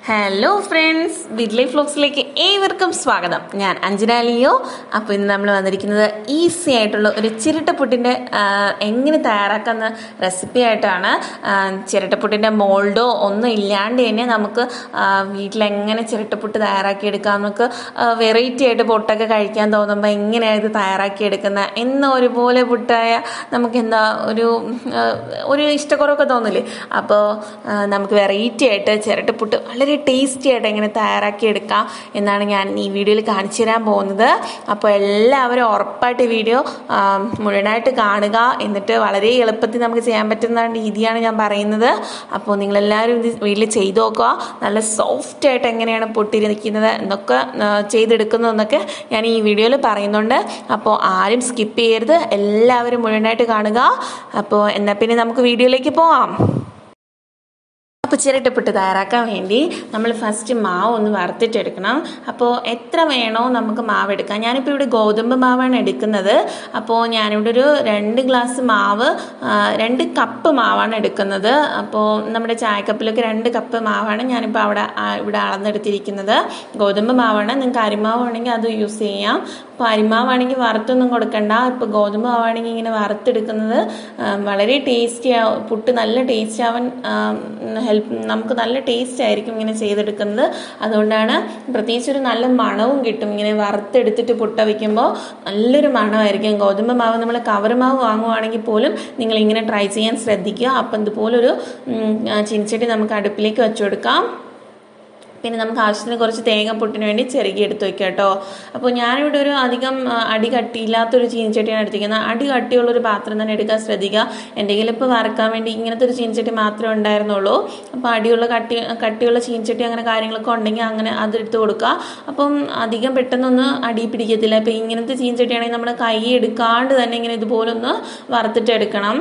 hello friends ബിഡ്ലി ഫ്ലോക്സിലേക്ക് ഏവർക്കും സ്വാഗതം ഞാൻ അഞ്ജന ലിയോ അപ്പോൾ ഇന്ന് നമ്മൾ വന്നിരിക്കുന്നത് ഈസി ആയിട്ടുള്ള ഒരു ചിരട്ടപ്പുട്ടിൻ്റെ ആ, എങ്ങനെ തയ്യാറാക്കുന്ന റെസിപ്പി ആയിട്ടാണ് ആ, ചിരട്ടപ്പുട്ടിൻ്റെ മോൾഡോ ഒന്നും ഇല്ലാണ്ട് തന്നെ നമുക്ക് ആ, വീട്ടിലെങ്ങനെ ചിരട്ടപ്പുട്ട് തയ്യാറാക്കിയെടുക്കാം നമുക്ക് വെറൈറ്റി ആയിട്ട് പൊട്ടൊക്കെ കഴിക്കാൻ തോന്നുമ്പോൾ എങ്ങനെയാണ് ഇത് തയ്യാറാക്കിയെടുക്കുന്നത് എന്ന ഒരുപോലെ പുട്ടായ നമുക്ക് എന്താ ഒരു ആ, ഒരു ഇഷ്ടക്കുറവൊക്കെ തോന്നില്ലേ അപ്പോൾ ആ, നമുക്ക് വെറൈറ്റി ആയിട്ട് ചിരട്ടപ്പുട്ട് വളരെ ടേസ്റ്റി ആയിട്ട് എങ്ങനെ തയ്യാറാക്കി എടുക്കാം എന്നാണ് ഞാൻ ഈ വീഡിയോയിൽ കാണിച്ചു തരാൻ പോകുന്നത് അപ്പോൾ എല്ലാവരും ഉറപ്പായിട്ട് ഈ വീഡിയോ ആ, മുഴുവനായിട്ട് കാണുക എന്നിട്ട് വളരെ എളുപ്പത്തിൽ നമുക്ക് ചെയ്യാൻ പറ്റുന്ന രീതിയാണ് ഞാൻ പറയുന്നത് അപ്പോൾ നിങ്ങളെല്ലാവരും ഇത് വീട്ടിൽ ചെയ്തു നോക്കുക നല്ല സോഫ്റ്റ് ആയിട്ട് എങ്ങനെയാണ് പൊട്ടിരിക്കുന്നത് എന്നൊക്കെ ആ, ചെയ്തെടുക്കുന്നതെന്നൊക്കെ ഞാൻ ഈ വീഡിയോയിൽ പറയുന്നുണ്ട് അപ്പോൾ ആരും സ്കിപ്പ് ചെയ്യരുത് എല്ലാവരും മുഴുവനായിട്ട് കാണുക അപ്പോൾ എന്നാൽ പിന്നെ നമുക്ക് വീഡിയോയിലേക്ക് പോവാം അപ്പോൾ ചിരട്ടപ്പെട്ട് തയ്യാറാക്കാൻ വേണ്ടി നമ്മൾ ഫസ്റ്റ് മാവ് ഒന്ന് വറുത്തിട്ടെടുക്കണം അപ്പോൾ എത്ര വേണോ നമുക്ക് മാവ് എടുക്കാം ഞാനിപ്പോൾ ഇവിടെ ഗോതമ്പ് മാവാണ് എടുക്കുന്നത് അപ്പോൾ ഞാനിവിടെ ഒരു രണ്ട് ഗ്ലാസ് മാവ് ആ, രണ്ട് കപ്പ് മാവാണ് എടുക്കുന്നത് അപ്പോൾ നമ്മുടെ ചായക്കപ്പിലൊക്കെ രണ്ട് കപ്പ് മാവാണ് ഞാനിപ്പോൾ അവിടെ ആ, ഇവിടെ അളന്നെടുത്തിരിക്കുന്നത് ഗോതമ്പ് മാവാണ് നിങ്ങൾക്ക് അരിമാവ് വേണമെങ്കിൽ അത് യൂസ് ചെയ്യാം അപ്പോൾ അരിമാവാണെങ്കിൽ വറുത്തൊന്നും കൊടുക്കണ്ട ഇപ്പോൾ ഗോതമ്പ് മാവാണെങ്കിൽ ഇങ്ങനെ വറുത്തെടുക്കുന്നത് ആ, വളരെ ടേസ്റ്റി ആവും പുട്ട് നല്ല ടേസ്റ്റ് ആവാൻ ഹെൽപ്പ് നമുക്ക് നല്ല ടേസ്റ്റ് ആയിരിക്കും ഇങ്ങനെ ചെയ്തെടുക്കുന്നത് അതുകൊണ്ടാണ് പ്രത്യേകിച്ച് ഒരു നല്ല മണവും കിട്ടും ഇങ്ങനെ വറുത്തെടുത്തിട്ട് പുട്ട വയ്ക്കുമ്പോൾ നല്ലൊരു മണമായിരിക്കും ഗോതമ്പ് മാവ് നമ്മൾ കവർ മാവ് വാങ്ങുവാണെങ്കിൽ പോലും നിങ്ങൾ ഇങ്ങനെ ട്രൈ ചെയ്യാൻ ശ്രദ്ധിക്കുക അപ്പം ഇതുപോലൊരു ഉം, ആ, ചീനിച്ചട്ടി നമുക്ക് അടുപ്പിലേക്ക് വെച്ചു കൊടുക്കാം പിന്നെ നമുക്ക് ആവശ്യത്തിന് കുറച്ച് തേങ്ങപ്പൊട്ടിന് വേണ്ടി ചിരകി എടുത്ത് വെക്കാം കേട്ടോ അപ്പോൾ ഞാനിവിടെ ഒരു അധികം ആ, അടി കട്ടിയില്ലാത്തൊരു ചീനിച്ചട്ടിയാണ് എടുത്തിരിക്കുന്നത് അടി കട്ടിയുള്ളൊരു പാത്രം തന്നെ എടുക്കാൻ ശ്രദ്ധിക്കുക എൻ്റെ കയ്യിൽ ഇപ്പോൾ വറക്കാൻ വേണ്ടി ഇങ്ങനത്തെ ഒരു ചീനിച്ചട്ടി മാത്രമേ ഉണ്ടായിരുന്നുള്ളൂ അപ്പോൾ അടിയുള്ള കട്ടി കട്ടിയുള്ള ചീനിച്ചട്ടി അങ്ങനെ കാര്യങ്ങളൊക്കെ ഉണ്ടെങ്കിൽ അങ്ങനെ അതെടുത്ത് കൊടുക്കുക അപ്പം അധികം പെട്ടെന്നൊന്ന് അടി പിടിക്കത്തില്ല അപ്പോൾ ഇങ്ങനത്തെ ചീനിച്ചട്ടിയാണെങ്കിൽ നമ്മൾ കൈ എടുക്കാണ്ട് തന്നെ ഇങ്ങനെ ഇതുപോലെ ഒന്ന് വറുത്തിട്ട് എടുക്കണം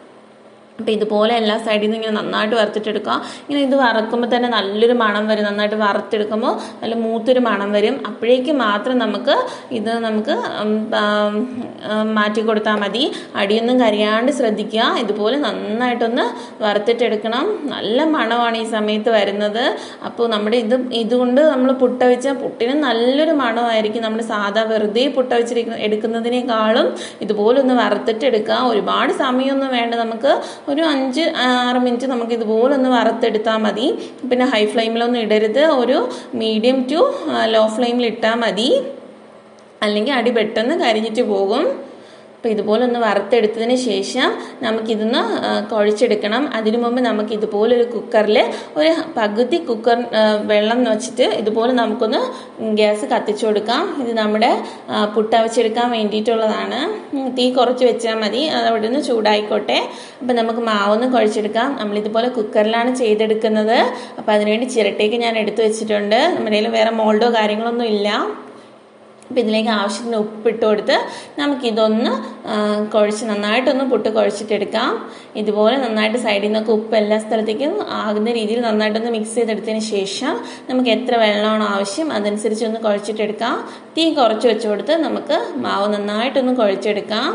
അപ്പോൾ ഇതുപോലെ എല്ലാ സൈഡിൽ നിന്ന് ഇങ്ങനെ നന്നായിട്ട് വറുത്തിട്ടെടുക്കുക ഇങ്ങനെ ഇത് വറക്കുമ്പോൾ തന്നെ നല്ലൊരു മണം വരും നന്നായിട്ട് വറുത്തെടുക്കുമ്പോൾ നല്ല മൂത്തൊരു മണം വരും അപ്പോഴേക്ക് മാത്രം നമുക്ക് ഇത് നമുക്ക് ഉം, ആം, ഉം, മാറ്റി കൊടുത്താൽ മതി അടിയൊന്നും കരിയാണ്ട് ശ്രദ്ധിക്കുക ഇതുപോലെ നന്നായിട്ടൊന്ന് വറുത്തിട്ടെടുക്കണം നല്ല മണമാണ് ഈ സമയത്ത് വരുന്നത് അപ്പോൾ നമ്മുടെ ഇത് ഇതുകൊണ്ട് നമ്മൾ പുട്ട വെച്ചാൽ പുട്ടിന് നല്ലൊരു മണമായിരിക്കും നമ്മൾ സാധാ വെറുതെ പുട്ട വെച്ചിരിക്കുന്ന എടുക്കുന്നതിനേക്കാളും ഇതുപോലെ ഒന്ന് വറുത്തിട്ടെടുക്കുക ഒരുപാട് സമയമൊന്നും വേണ്ട നമുക്ക് ഒരു അഞ്ച് ആറ് മിനിറ്റ് നമുക്ക് ഇതുപോലെ ഒന്ന് വറുത്തെടുത്താൽ മതി പിന്നെ ഹൈ ഫ്ലെയിമിലൊന്നും ഇടരുത് ഒരു മീഡിയം ടു ലോ ഫ്ലെയിമിൽ ഇട്ടാൽ മതി അല്ലെങ്കിൽ അടി പെട്ടെന്ന് കരിഞ്ഞിട്ട് പോകും അപ്പോൾ ഇതുപോലെ ഒന്ന് വറുത്തെടുത്തതിന് ശേഷം നമുക്കിതൊന്ന് ആ, കുഴച്ചെടുക്കണം അതിനു മുമ്പ് നമുക്ക് ഇതുപോലെ ഒരു കുക്കറിൽ ഒരു പകുതി കുക്കർ ആ, വെള്ളം വെച്ചിട്ട് ഇതുപോലെ നമുക്കൊന്ന് ഗ്യാസ് കത്തിച്ചു കൊടുക്കാം ഇത് നമ്മുടെ ആ, പുട്ട വെച്ചെടുക്കാൻ വേണ്ടിയിട്ടുള്ളതാണ് ഉം, തീ കുറച്ച് വെച്ചാൽ മതി അത് അവിടെ നിന്ന് ചൂടായിക്കോട്ടെ അപ്പം നമുക്ക് മാവൊന്ന് കുഴച്ചെടുക്കാം നമ്മളിതുപോലെ കുക്കറിലാണ് ചെയ്തെടുക്കുന്നത് അപ്പോൾ അതിനുവേണ്ടി ചിരട്ടേക്ക് ഞാൻ എടുത്തു വെച്ചിട്ടുണ്ട് നമ്മുടെ കയ്യിൽ വേറെ മോൾഡോ കാര്യങ്ങളൊന്നും ഇല്ല അപ്പം ഇതിലേക്ക് ആവശ്യത്തിന് ഉപ്പിട്ട് കൊടുത്ത് നമുക്കിതൊന്ന് ആ, കുഴച്ച് നന്നായിട്ടൊന്ന് പുട്ട് കുഴച്ചിട്ടെടുക്കാം ഇതുപോലെ നന്നായിട്ട് സൈഡിൽ നിന്നൊക്കെ ഉപ്പ് എല്ലാ സ്ഥലത്തേക്കും ആകുന്ന രീതിയിൽ നന്നായിട്ടൊന്ന് മിക്സ് ചെയ്തെടുത്തതിന് ശേഷം നമുക്ക് എത്ര വെള്ളമാണോ ആവശ്യം അതനുസരിച്ച് ഒന്ന് കുഴച്ചിട്ടെടുക്കാം തീ കുറച്ച് വെച്ച് കൊടുത്ത് നമുക്ക് മാവ് നന്നായിട്ടൊന്ന് കുഴച്ചെടുക്കാം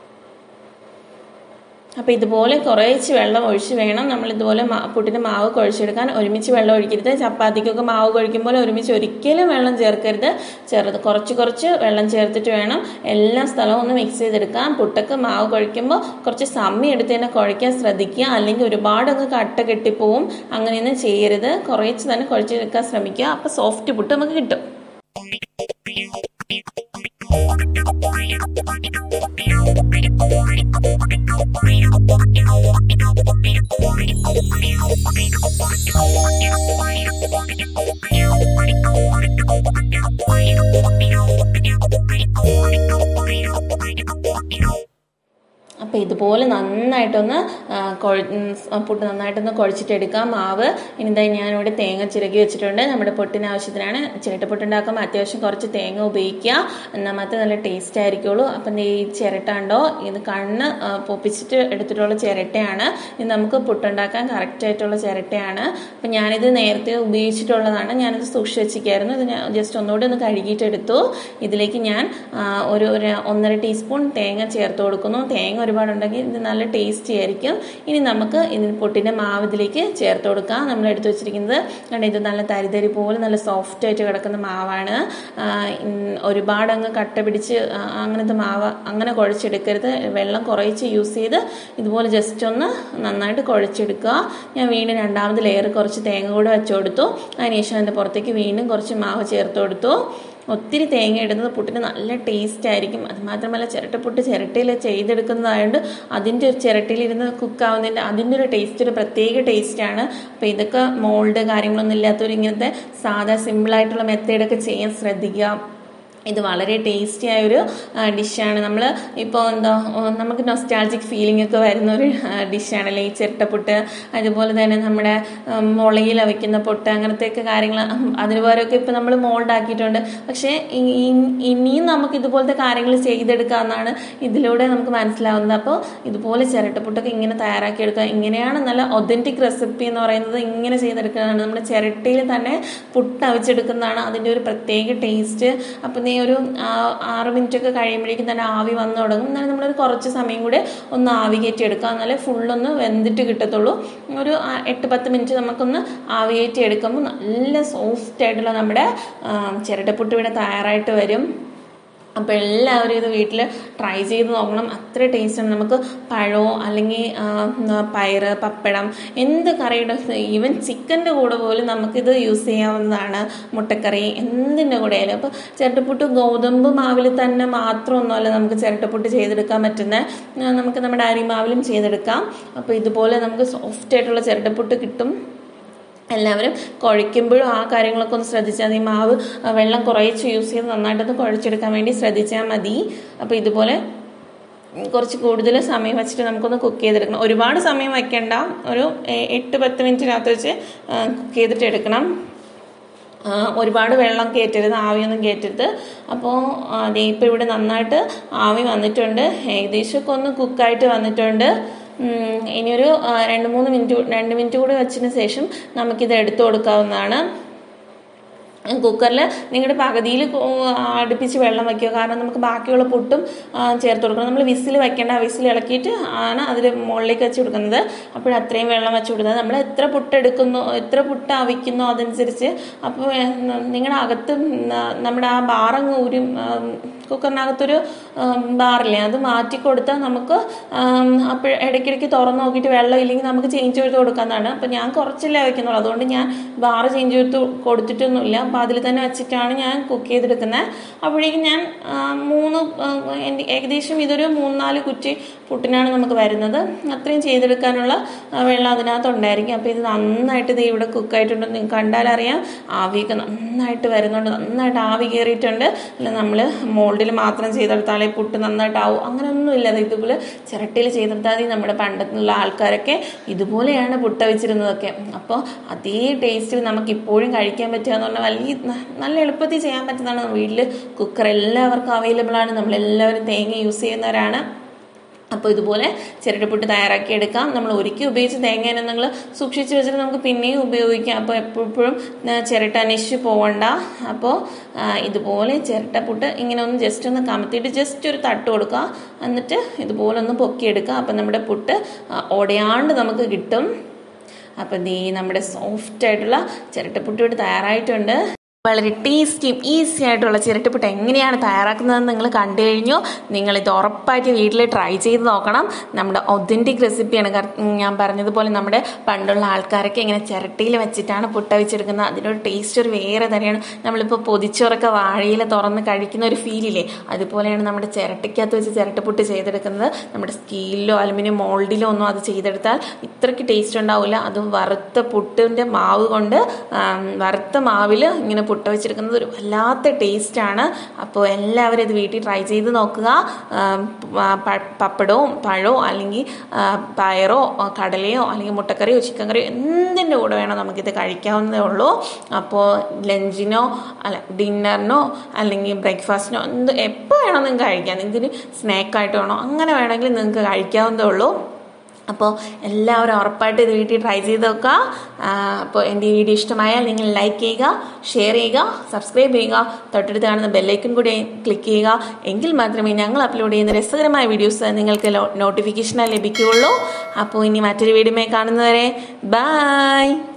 അപ്പോൾ ഇതുപോലെ കുറേച്ച് വെള്ളം ഒഴിച്ച് വേണം നമ്മൾ ഇതുപോലെ മാ പുട്ടിന് മാവ് കുഴച്ചെടുക്കാൻ ഒരുമിച്ച് വെള്ളം ഒഴിക്കരുത് ചപ്പാത്തിക്കൊക്കെ മാവ് കുഴക്കുമ്പോൾ ഒരുമിച്ച് ഒരിക്കലും വെള്ളം ചേർക്കരുത് ചെറുത് കുറച്ച് കുറച്ച് വെള്ളം ചേർത്തിട്ട് വേണം എല്ലാ സ്ഥലവും ഒന്ന് മിക്സ് ചെയ്തെടുക്കാം പുട്ടൊക്കെ മാവ് കുഴക്കുമ്പോൾ കുറച്ച് സമയം എടുത്ത് തന്നെ കുഴയ്ക്കാൻ ശ്രദ്ധിക്കുക അല്ലെങ്കിൽ ഒരുപാട് അങ്ങ് കട്ട കെട്ടിപ്പോവും അങ്ങനെയൊന്നും ചെയ്യരുത് കുറേച്ച് തന്നെ കുഴച്ചെടുക്കാൻ ശ്രമിക്കുക അപ്പോൾ സോഫ്റ്റ് പുട്ട് നമുക്ക് കിട്ടും അപ്പോൾ ഇതുപോലെ നന്നായിട്ടൊന്ന് ആ, കുഴ ഉം, സ് പുട്ട് നന്നായിട്ടൊന്ന് കുഴച്ചിട്ടെടുക്കാം മാവ് ഇനി ഇതായി ഞാനിവിടെ തേങ്ങ ചിരകി വെച്ചിട്ടുണ്ട് നമ്മുടെ പൊട്ടിന് ആവശ്യത്തിനാണ് ചിരട്ടപ്പൊട്ട് ഉണ്ടാക്കുമ്പോൾ അത്യാവശ്യം കുറച്ച് തേങ്ങ ഉപയോഗിക്കുക എന്നാൽ മാത്രമേ നല്ല ടേസ്റ്റ് ആയിരിക്കുള്ളൂ അപ്പം ഈ ചിരട്ട ഉണ്ടോ ഇത് കണ്ണ് ആ, പൊപ്പിച്ചിട്ട് എടുത്തിട്ടുള്ള ചിരട്ടയാണ് ഇത് നമുക്ക് പുട്ടുണ്ടാക്കാൻ കറക്റ്റ് ആയിട്ടുള്ള ചിരട്ടയാണ് അപ്പം ഞാനിത് നേരത്തെ ഉപയോഗിച്ചിട്ടുള്ളതാണ് ഞാനിത് സൂക്ഷിച്ച് വെച്ചിരിക്കുകയായിരുന്നു ഇത് ഞാൻ ജസ്റ്റ് ഒന്നുകൂടി ഒന്ന് കഴുകിയിട്ടെടുത്തു ഇതിലേക്ക് ഞാൻ ആ, ഒരു ഒരു ഒന്നര ടീസ്പൂൺ തേങ്ങ ചേർത്ത് കൊടുക്കുന്നു തേങ്ങ ഒരുപാട് ഒരുപാടുണ്ടെങ്കിൽ ഇത് നല്ല ടേസ്റ്റി ആയിരിക്കും ഇനി നമുക്ക് ഇതിന് പുട്ടിൻ്റെ മാവ് ഇതിലേക്ക് ചേർത്ത് കൊടുക്കാം നമ്മൾ എടുത്തു വെച്ചിരിക്കുന്നത് കാരണം ഇത് നല്ല തരിതരി പോലെ നല്ല സോഫ്റ്റ് ആയിട്ട് കിടക്കുന്ന മാവാണ് ആ, ഉം, ഒരുപാട് അങ്ങ് കട്ട പിടിച്ച് ആ, അങ്ങനത്തെ മാവ് അങ്ങനെ കുഴച്ചെടുക്കരുത് വെള്ളം കുറച്ച് യൂസ് ചെയ്ത് ഇതുപോലെ ജസ്റ്റ് ഒന്ന് നന്നായിട്ട് കുഴച്ചെടുക്കുക ഞാൻ വീണ്ടും രണ്ടാമത് ലെയർ കുറച്ച് തേങ്ങ കൂടെ വെച്ച് കൊടുത്തു അതിനുശേഷം അതിൻ്റെ പുറത്തേക്ക് വീണ്ടും കുറച്ച് മാവ് ചേർത്ത് കൊടുത്തു ഒത്തിരി തേങ്ങ ഇടുന്നത് പുട്ടിന് നല്ല ടേസ്റ്റ് ആയിരിക്കും അത് മാത്രമല്ല ചിരട്ടപ്പുട്ട് ചിരട്ടയിൽ ചെയ്തെടുക്കുന്നതായതുകൊണ്ട് അതിൻ്റെ ഒരു ചിരട്ടയിലിരുന്ന് കുക്കാവുന്നതിൻ്റെ അതിൻ്റെ ഒരു ടേസ്റ്റ് ഒരു പ്രത്യേക ടേസ്റ്റാണ് അപ്പോൾ ഇതൊക്കെ മോൾഡ് കാര്യങ്ങളൊന്നും ഇല്ലാത്തവർ ഇങ്ങനത്തെ സാധാ സിമ്പിളായിട്ടുള്ള മെത്തേഡൊക്കെ ചെയ്യാൻ ശ്രദ്ധിക്കുക ഇത് വളരെ ടേസ്റ്റി ആയൊരു ഡിഷാണ് നമ്മൾ ഇപ്പോൾ എന്താ ആ, നമുക്ക് നൊസ്റ്റാൾജിക് ഫീലിംഗ് ഒക്കെ വരുന്ന ഒരു ഡിഷാണല്ലേ ഈ ചിരട്ടപ്പുട്ട് അതുപോലെ തന്നെ നമ്മുടെ ഉം, മുളയിൽ വയ്ക്കുന്ന പൊട്ട് അങ്ങനത്തെയൊക്കെ കാര്യങ്ങൾ അതിന് പകരമൊക്കെ ഇപ്പോൾ നമ്മൾ മോൾഡ് ആക്കിയിട്ടുണ്ട് പക്ഷേ ഇ- ഇ- ഇനിയും നമുക്ക് ഇതുപോലത്തെ കാര്യങ്ങൾ ചെയ്തെടുക്കാമെന്നാണ് ഇതിലൂടെ നമുക്ക് മനസ്സിലാവുന്നത് അപ്പോൾ ഇതുപോലെ ചിരട്ടപ്പുട്ടൊക്കെ ഇങ്ങനെ തയ്യാറാക്കി എടുക്കുക ഇങ്ങനെയാണ് നല്ല ഒതൻറ്റിക് റെസിപ്പി എന്ന് പറയുന്നത് ഇങ്ങനെ ചെയ്തെടുക്കുന്നതാണ് നമ്മുടെ ചിരട്ടയിൽ തന്നെ പുട്ട് അവിച്ചെടുക്കുന്നതാണ് അതിൻ്റെ ഒരു പ്രത്യേക ടേസ്റ്റ് അപ്പം നീ ഒരു ആ, ആറ് മിനിറ്റ് ഒക്കെ കഴിയുമ്പോഴേക്കും തന്നെ ആവി വന്നു തുടങ്ങും എന്നാലും നമ്മളൊരു കുറച്ച് സമയം കൂടെ ഒന്ന് ആവി കയറ്റി എടുക്കുക എന്നാലേ ഫുള്ളൊന്ന് വെന്തിട്ട് കിട്ടത്തുള്ളൂ ഒരു ആ, എട്ട് പത്ത് മിനിറ്റ് നമുക്കൊന്ന് ആവി കയറ്റി എടുക്കുമ്പോൾ നല്ല സോഫ്റ്റ് ആയിട്ടുള്ള നമ്മുടെ ആ, ചിരട്ടപ്പുട്ട് ഇവിടെ തയ്യാറായിട്ട് വരും അപ്പോൾ എല്ലാവരും ഇത് വീട്ടിൽ ട്രൈ ചെയ്ത് നോക്കണം അത്ര ടേസ്റ്റാണ് നമുക്ക് പഴമോ അല്ലെങ്കിൽ ആ, ആ, പയറ് പപ്പടം എന്ത് കറിയുടെ ഈവൻ ചിക്കൻ്റെ കൂടെ പോലും നമുക്കിത് യൂസ് ചെയ്യാവുന്നതാണ് മുട്ടക്കറി എന്തിൻ്റെ കൂടെ ആയാലും അപ്പോൾ ചിരട്ടപ്പുട്ട് ഗോതമ്പ് മാവിൽ തന്നെ മാത്രമൊന്നുമല്ല നമുക്ക് ചിരട്ടപ്പുട്ട് ചെയ്തെടുക്കാൻ പറ്റുന്ന നമുക്ക് നമ്മുടെ അരി മാവിലും ചെയ്തെടുക്കാം അപ്പോൾ ഇതുപോലെ നമുക്ക് സോഫ്റ്റ് ആയിട്ടുള്ള ചിരട്ടപ്പുട്ട് കിട്ടും എല്ലാവരും കുഴയ്ക്കുമ്പോഴും ആ കാര്യങ്ങളൊക്കെ ഒന്ന് ശ്രദ്ധിച്ചാൽ മതി മാവ് ആ, വെള്ളം കുറേച്ച് യൂസ് ചെയ്ത് നന്നായിട്ടൊന്ന് കുഴച്ചെടുക്കാൻ വേണ്ടി ശ്രദ്ധിച്ചാൽ മതി അപ്പോൾ ഇതുപോലെ ഉം, കുറച്ച് കൂടുതൽ സമയം വെച്ചിട്ട് നമുക്കൊന്ന് കുക്ക് ചെയ്തെടുക്കണം ഒരുപാട് സമയം വയ്ക്കേണ്ട ഒരു എ- എട്ട് പത്ത് മിനിറ്റിനകത്ത് വെച്ച് കുക്ക് ചെയ്തിട്ട് എടുക്കണം ആ, ഒരുപാട് വെള്ളം കയറ്റരുത് ആവിയൊന്നും കയറ്റരുത് അപ്പോൾ അതേ ഇപ്പോൾ ഇവിടെ നന്നായിട്ട് ആവി വന്നിട്ടുണ്ട് ഏകദേശമൊക്കെ ഒന്ന് കുക്കായിട്ട് വന്നിട്ടുണ്ട് ഉം, ഇനിയൊരു ആ, രണ്ട് മൂന്ന് മിനിറ്റ് രണ്ട് മിനിറ്റ് കൂടി വെച്ചതിന് ശേഷം നമുക്കിത് എടുത്തു കൊടുക്കാവുന്നതാണ് കുക്കറിൽ നിങ്ങളുടെ പകുതിയിൽ അടുപ്പിച്ച് വെള്ളം വയ്ക്കുക കാരണം നമുക്ക് ബാക്കിയുള്ള പുട്ടും ആ, ചേർത്ത് കൊടുക്കണം നമ്മൾ വിസിൽ വെക്കേണ്ട വിസിൽ ഇളക്കിയിട്ട് ആണ് അതിൽ മുകളിലേക്ക് വെച്ച് കൊടുക്കുന്നത് അപ്പോൾ അത്രയും വെള്ളം വെച്ച് കൊടുക്കുന്നത് നമ്മൾ എത്ര പുട്ട് എടുക്കുന്നു എത്ര പുട്ട് അവിക്കുന്നോ അതനുസരിച്ച് അപ്പോൾ നിങ്ങളുടെ അകത്ത് ന- നമ്മുടെ ആ ബാറങ്ങ് ഒരു കുക്കറിനകത്തൊരു ബാറില്ലേ അത് മാറ്റി കൊടുത്താൽ നമുക്ക് അപ്പോൾ ഇടയ്ക്കിടയ്ക്ക് തുറന്ന് നോക്കിയിട്ട് വെള്ളം ഇല്ലെങ്കിൽ നമുക്ക് ചേഞ്ച് ചെയ്ത് കൊടുക്കാവുന്നതാണ് അപ്പോൾ ഞാൻ കുറച്ചല്ലേ വയ്ക്കുന്നുള്ളൂ അതുകൊണ്ട് ഞാൻ ബാറ് ചേഞ്ച് ചെയ്ത് കൊടുത്തിട്ടൊന്നുമില്ല അപ്പോൾ അതിൽ തന്നെ വെച്ചിട്ടാണ് ഞാൻ കുക്ക് ചെയ്തെടുക്കുന്നത് അപ്പോഴേക്കും ഞാൻ ആ, മൂന്ന് ആ, എൻ്റെ ഏകദേശം ഇതൊരു മൂന്നാല് കുറ്റി പുട്ടിനാണ് നമുക്ക് വരുന്നത് അത്രയും ചെയ്തെടുക്കാനുള്ള ആ, വെള്ളം അതിനകത്ത് ഉണ്ടായിരിക്കും അപ്പോൾ ഇത് നന്നായിട്ട് ഇത് ഇവിടെ കുക്കായിട്ടുണ്ട് നിങ്ങൾക്ക് കണ്ടാലറിയാം ആവിയൊക്കെ നന്നായിട്ട് വരുന്നുണ്ട് നന്നായിട്ട് ആവി കയറിയിട്ടുണ്ട് അല്ല നമ്മൾ മോൾഡിൽ മാത്രം ചെയ്തെടുത്താലേ പുട്ട് നന്നായിട്ടാവും അങ്ങനെയൊന്നുമില്ല അത് ഇതുപോലെ ചിരട്ടയിൽ ചെയ്തെടുത്താൽ മതി നമ്മുടെ പണ്ടത്തുള്ള ആൾക്കാരൊക്കെ ഇതുപോലെയാണ് പുട്ട വെച്ചിരുന്നതൊക്കെ അപ്പോൾ അതേ ടേസ്റ്റിൽ നമുക്ക് ഇപ്പോഴും കഴിക്കാൻ പറ്റുക എന്ന് പറഞ്ഞാൽ വലിയ ന- നല്ല എളുപ്പത്തിൽ ചെയ്യാൻ പറ്റുന്നതാണ് വീട്ടിൽ കുക്കർ എല്ലാവർക്കും അവൈലബിൾ ആണ് നമ്മളെല്ലാവരും തേങ്ങ യൂസ് ചെയ്യുന്നവരാണ് അപ്പോൾ ഇതുപോലെ ചിരട്ടപ്പുട്ട് തയ്യാറാക്കി എടുക്കാം നമ്മൾ ഒരിക്കൽ ഉപയോഗിച്ച് തേങ്ങ നിങ്ങൾ സൂക്ഷിച്ച് വെച്ചിട്ട് നമുക്ക് പിന്നെയും ഉപയോഗിക്കാം അപ്പോൾ എപ്പോഴും ചിരട്ട അന്വേഷിച്ച് പോവണ്ട അപ്പോൾ ആ, ഇതുപോലെ ചിരട്ടപ്പുട്ട് ഇങ്ങനെ ഒന്ന് ജസ്റ്റ് ഒന്ന് കമത്തിയിട്ട് ജസ്റ്റ് ഒരു തട്ട് കൊടുക്കുക എന്നിട്ട് ഇതുപോലെ ഒന്ന് പൊക്കിയെടുക്കുക അപ്പം നമ്മുടെ പുട്ട് ആ, ഉടയാണ്ട് നമുക്ക് കിട്ടും അപ്പം ദേ നമ്മുടെ സോഫ്റ്റ് ആയിട്ടുള്ള ചിരട്ടപ്പുട്ട് ഇവിടെ തയ്യാറായിട്ടുണ്ട് വളരെ ടേസ്റ്റിയും ഈസി ആയിട്ടുള്ള ചിരട്ടപ്പുട്ട് എങ്ങനെയാണ് തയ്യാറാക്കുന്നതെന്ന് നിങ്ങൾ കണ്ടു കഴിഞ്ഞു നിങ്ങൾ ഇത് ഉറപ്പായിട്ട് വീട്ടിൽ ട്രൈ ചെയ്ത് നോക്കണം നമ്മുടെ ഒതൻറ്റിക് റെസിപ്പിയാണ് കറ- ഞാൻ പറഞ്ഞതുപോലെ നമ്മുടെ പണ്ടുള്ള ആൾക്കാരൊക്കെ ഇങ്ങനെ ചിരട്ടയിൽ വെച്ചിട്ടാണ് പുട്ട വെച്ചെടുക്കുന്നത് അതിനൊരു ടേസ്റ്റ് ഒരു വേറെ തന്നെയാണ് നമ്മളിപ്പോൾ പൊതിച്ചോറൊക്കെ വാഴയില തുറന്ന് കഴിക്കുന്ന ഒരു ഫീലില്ലേ അതുപോലെയാണ് നമ്മുടെ ചിരട്ടയ്ക്കകത്ത് വെച്ച് ചിരട്ടപ്പുട്ട് ചെയ്തെടുക്കുന്നത് നമ്മുടെ സ്റ്റീലിലോ അലുമിനിയം മോൾഡിലോ ഒന്നും അത് ചെയ്തെടുത്താൽ ഇത്രയ്ക്ക് ടേസ്റ്റ് ഉണ്ടാവില്ല അതും വറുത്ത പുട്ടിൻ്റെ മാവ് കൊണ്ട് ആം, വറുത്ത മാവിൽ ഇങ്ങനെ പുട്ട വെച്ചെടുക്കുന്നത് ഒരു വല്ലാത്ത ടേസ്റ്റാണ് അപ്പോൾ എല്ലാവരും ഇത് വീട്ടിൽ ട്രൈ ചെയ്ത് നോക്കുക ആം, പ- പ- പപ്പടവും പഴമോ അല്ലെങ്കിൽ ആ, പയറോ ആ, കടലയോ അല്ലെങ്കിൽ മുട്ടക്കറിയോ ചിക്കൻ കറിയോ എന്തിൻ്റെ കൂടെ വേണോ നമുക്കിത് കഴിക്കാവുന്നതേ ഉള്ളൂ അപ്പോൾ ലഞ്ചിനോ അല്ല ഡിന്നറിനോ അല്ലെങ്കിൽ ബ്രേക്ക്ഫാസ്റ്റിനോ എന്ത് എപ്പോൾ വേണോ നിങ്ങൾക്ക് കഴിക്കാം നിങ്ങൾക്ക് സ്നാക്കായിട്ട് വേണോ അങ്ങനെ വേണമെങ്കിൽ നിങ്ങൾക്ക് കഴിക്കാവുന്നതേ ഉള്ളൂ അപ്പോൾ എല്ലാവരും ഉറപ്പായിട്ട് ഇത് വീട്ടിൽ ട്രൈ ചെയ്ത് നോക്കുക ആ, അപ്പോൾ എൻ്റെ ഈ വീഡിയോ ഇഷ്ടമായാൽ നിങ്ങൾ ലൈക്ക് ചെയ്യുക ഷെയർ ചെയ്യുക സബ്സ്ക്രൈബ് ചെയ്യുക തൊട്ടടുത്ത് കാണുന്ന ബെല്ലൈക്കൺ കൂടി ക്ലിക്ക് ചെയ്യുക എങ്കിൽ മാത്രമേ ഞങ്ങൾ അപ്ലോഡ് ചെയ്യുന്ന രസകരമായ വീഡിയോസ് നിങ്ങൾക്ക് നോട്ടിഫിക്കേഷനായി ലഭിക്കുകയുള്ളൂ അപ്പോൾ ഇനി മറ്റൊരു വീഡിയോ കാണുന്നവരെ ബൈ